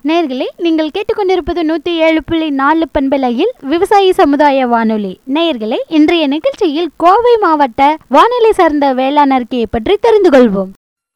நேர்களே நீங்கள் கேட்டுக்கொண்டிருப்பது நூற்றி ஏழு புள்ளி நாலு பண்பலையில் விவசாயி சமுதாய வானொலி நேயர்களே இன்றைய நிகழ்ச்சியில் கோவை மாவட்ட வானிலை சார்ந்த வேளாண் அறிக்கையை பற்றி தெரிந்து கொள்வோம்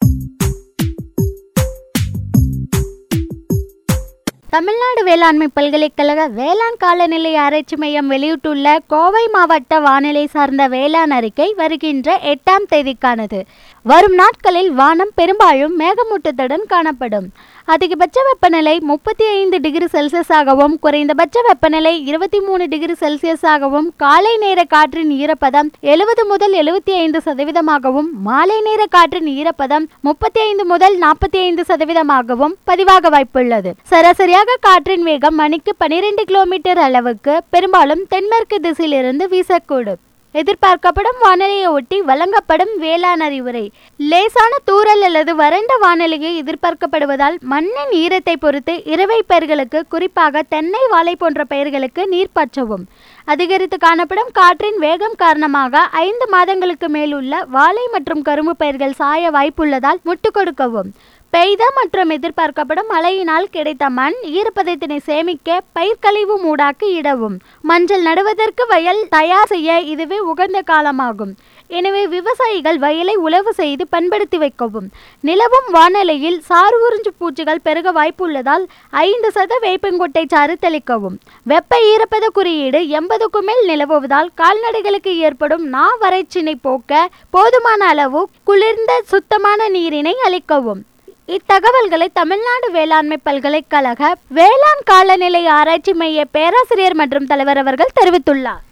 தமிழ்நாடு வேளாண்மை பல்கலைக்கழக வேளாண் காலநிலை ஆராய்ச்சி மையம் வெளியிட்டுள்ள கோவை மாவட்ட வானிலை சார்ந்த வேளாண் அறிக்கை வருகின்ற எட்டாம் தேதிக்கானது வரும் நாட்களில் வானம் பெரும்பாலும் மேகமூட்டத்துடன் காணப்படும் அதிகபட்ச வெப்பநிலை முப்பத்தி ஐந்து டிகிரி செல்சியஸாகவும் குறைந்தபட்ச வெப்பநிலை இருபத்தி மூணு டிகிரி செல்சியஸாகவும் காலை நேர காற்றின் ஈரப்பதம் எழுபது முதல் எழுபத்தி ஐந்து சதவீதமாகவும் மாலை நேர காற்றின் ஈரப்பதம் முப்பத்தி ஐந்து முதல் நாற்பத்தி ஐந்து சதவீதமாகவும் பதிவாக வாய்ப்புள்ளது சராசரியாக காற்றின் வேகம் மணிக்கு பனிரெண்டு கிலோமீட்டர் அளவுக்கு பெரும்பாலும் தென்மேற்கு திசையிலிருந்து வீசக்கூடும் எதிர்பார்க்கப்படும் வானிலையை ஒட்டி வழங்கப்படும் வேளாண் அறிவுரை லேசான தூறல் அல்லது வறண்ட வானிலையை எதிர்பார்க்கப்படுவதால் மண்ணின் ஈரத்தை பொறுத்து இரவை பயிர்களுக்கு குறிப்பாக தென்னை வாழை போன்ற பயிர்களுக்கு நீர் பாய்ச்சவும் அதிகரித்து காணப்படும் காற்றின் வேகம் காரணமாக ஐந்து மாதங்களுக்கு மேலுள்ள வாழை மற்றும் கரும்பு பயிர்கள் சாய வாய்ப்புள்ளதால் முட்டு கொடுக்கவும் பெய்த மற்றும் எதிர்பார்க்கப்படும் மழையினால் கிடைத்த மண் ஈரப்பதத்தினை சேமிக்க பயிர்க்கழிவு மூடாக்கு இடவும் மஞ்சள் நடுவதற்கு வயல் தயார் செய்ய இதுவே உகந்த காலமாகும் எனவே விவசாயிகள் வயலை உழவு செய்து பண்படுத்தி வைக்கவும் நிலவும் வானிலையில் சாறு உறிஞ்சு பூச்சிகள் பெருக வாய்ப்புள்ளதால் ஐந்து சத வேப்பங்கொட்டை சாறு தெளிக்கவும் வெப்ப ஈரப்பத குறியீடு எண்பதுக்கும் மேல் நிலவுவதால் கால்நடைகளுக்கு ஏற்படும் நா வறட்சினை போக்க போதுமான அளவு குளிர்ந்த சுத்தமான நீரினை அளிக்கவும் இத்தகவல்களை தமிழ்நாடு வேளாண்மை பல்கலைக்கழக வேளாண் காலநிலை ஆராய்ச்சி மைய பேராசிரியர் மற்றும் தலைவர் அவர்கள் தெரிவித்துள்ளார்